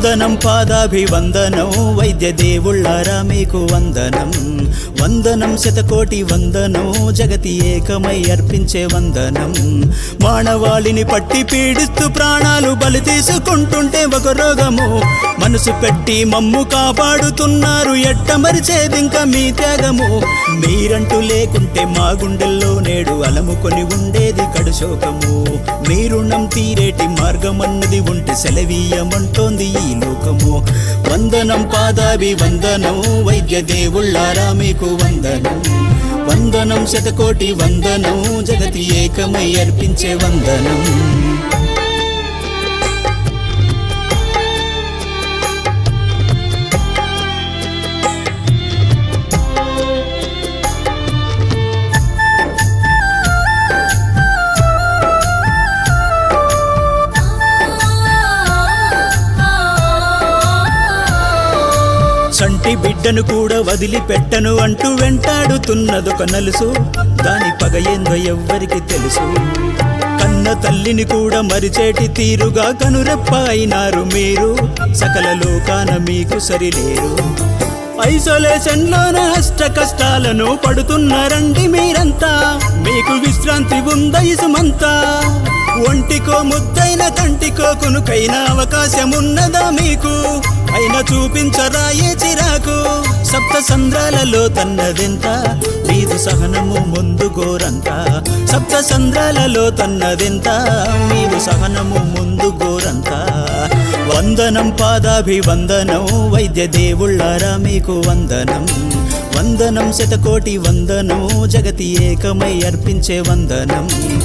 వందనం పాదాభివందనం వైద్య దేవుళ్ళారా మీకు వందనం వందనం శతకోటి వందనం జగతి ఏకమై అర్పించే వందనం మానవాళిని పట్టి పీడిస్తూ ప్రాణాలు బలి తీసుకుంటుంటే ఒక రోగము మనసు పెట్టి మమ్ము కాపాడుతున్నారు ఎట్ట మరిచేదింకా మీ త్యాగము మీరంటూ లేకుంటే మా గుండెల్లో నేడు అలముకొని ఉండేది కడుశోకము మీ రుణం తీరేటి మార్గమన్నది ఉంటే సెలవీయమంటోంది ఈ లోకము వందనం పాదాభి వందనం వైద్య దేవుళ్ళారా మీకు వందనం వందనం శతకోటి వందనం జగతి ఏకమై అర్పించే వందనం సంటి బిడ్డను కూడా వదిలిపెట్టను అంటూ వెంటాడుతున్నదొక నలుసు దాని పగ ఏందో ఎవ్వరికి తెలుసు కన్న తల్లిని కూడా మరిచేటి తీరుగా కనురెప్ప అయినారు మీరు సకల లోకాన మీకు సరిలేరు ఐసోలేషన్ లోన అష్ట కష్టాలను పడుతున్నారండి మీరంతా మీకు విశ్రాంతి ఉందా ఇసుమంతా ఒంటికో ముద్దైన కంటికో కునుకైన అవకాశం ఉన్నదా మీకు అయినా చూపించరా ఏ చిరాకు సప్త సంద్రాలలో తన్నదెంత మీదు సహనము ముందు గోరంత సప్త సంద్రాలలో తన్నదెంత మీదు సహనము ముందు గోరంత వందనం పాదాభివందనం వైద్య దేవుళ్ళారా మీకు వందనం వందనం శతకోటి వందనం జగతి ఏకమై అర్పించే వందనం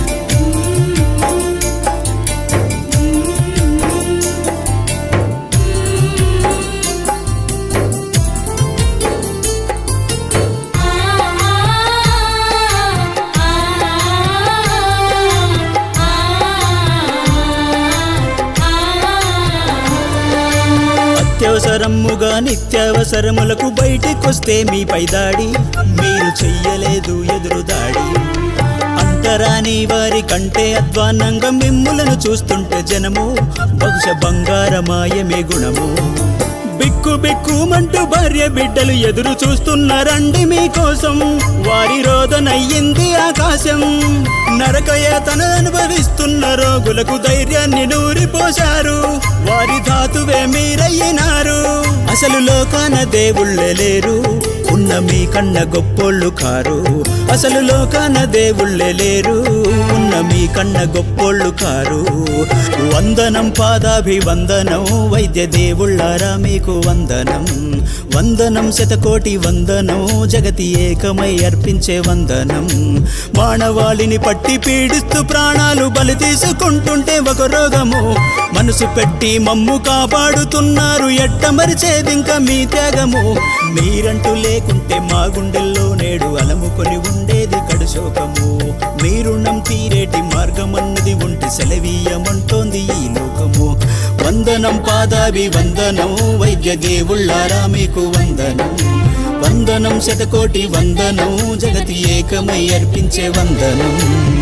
అత్యవసరముగా నిత్యావసరములకు బయటికొస్తే మీపై దాడి మీరు చెయ్యలేదు ఎదురు దాడి అంటరాని వారి కంటే అధ్వాన్నంగా మిమ్ములను చూస్తుంటే జనము బహుశ బంగారమాయమే గుణము బిక్కు బిక్కుమంటూ భార్య బిడ్డలు ఎదురు చూస్తున్నారండి మీకోసం వారి రోదనయ్యింది ఆకాశం నరకయాతన అనుభవిస్తున్న రోగులకు ధైర్యాన్ని నూరిపోశారు వారి ధాతువే మీరయ్యినారు అసలు లోకాన దేవుళ్ళే లేరు ఉన్న మీ కన్న గొప్పోళ్ళు కారు అసలు లోకాన దేవుళ్ళే లేరు ఉన్న మీ కన్న గొప్పోళ్ళు కారు వందనం పాదాభివందనం వైద్య దేవుళ్ళారా మీకు వందనం వందనం శతకోటి వందనం జగతి ఏకమై అర్పించే వందనం మానవాళిని పట్టి పీడిస్తూ ప్రాణాలు బలి తీసుకుంటుంటే ఒక రోగము మనసు పెట్టి మమ్ము కాపాడుతున్నారు ఎట్ట మరిచేదింకా మీ త్యాగము మీరంటూ లేకుంటే మా గుండెల్లో నేడు అలముకొని ఉండేది కడుశోకము మీ రుణం తీరేటి మార్గమన్నది ఉంటే సెలవీయమంటోంది ఈ లోకము వందనం పాదాభి వందనం వైద్య దేవుళ్ళారా మీకు వందనం వందనం శతకోటి వందనం జగతి ఏకమై అర్పించే వందనం